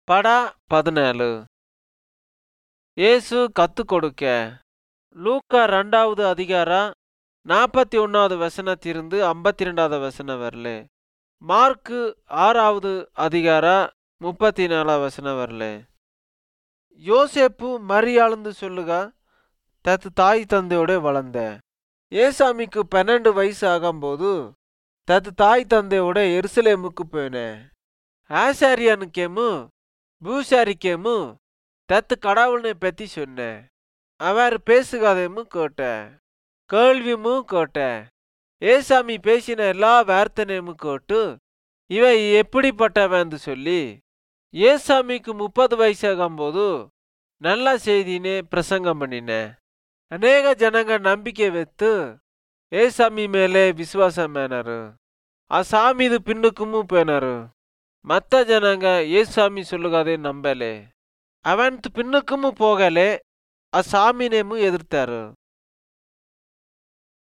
ಪಡ ಪದಿನೇಳು ஏசு கத்துக் கொடுக்க லூக்கா ரெண்டாவது அதிகாரம் நாற்பத்தி ஒன்றாவது வசனத்திலிருந்து ஐம்பத்தி ரெண்டாவது வசனம் வரல மார்க்கு ஆறாவது அதிகாரம் முப்பத்தி நாலாவது வசனம் வரல யோசேப்பு மரியாளுந்து சொல்லுக தத்து தாய் தந்தையோட வளர்ந்த ஏசாமிக்கு பன்னெண்டு வயசு ஆகும்போது தத்து தாய் தந்தையோட எருசலேமுக்கு போனேன் ஆசாரியனுக்கேமு பூசாரிக்கேமு தத்து கடவுளனை பத்தி சொன்னேன் அவர் பேசுகாதேமு கேட்டேன் கேள்வியும் கேட்டேன் ஏசாமி பேசின எல்லா வார்த்தனையும் கேட்டு இவ எப்படிப்பட்டவன்னு சொல்லி ஏசாமிக்கு முப்பது வயசாகும்போது நல்ல செய்தினே பிரசங்கம் பண்ணினேன் அநேக ஜனங்க நம்பிக்கை வைத்து ஏசாமி மேலே விசுவாசம் மேனாரு ಆ ಸಾಮಿದು ಪಿಂಡುಕುಮು ಪೇನರು ಮತ್ತ ಜನಂಗ ಏಸಾಮಿ ಸೊಲ್ಲುಗಾದೆ ನಂಬಲೆ ಅವಂತ ಪಿನ್ನುಕುಮು ಪೋಗಲೆ ಆ ಸಾಮಿನೇಮು ಎದುರ್ತಾರು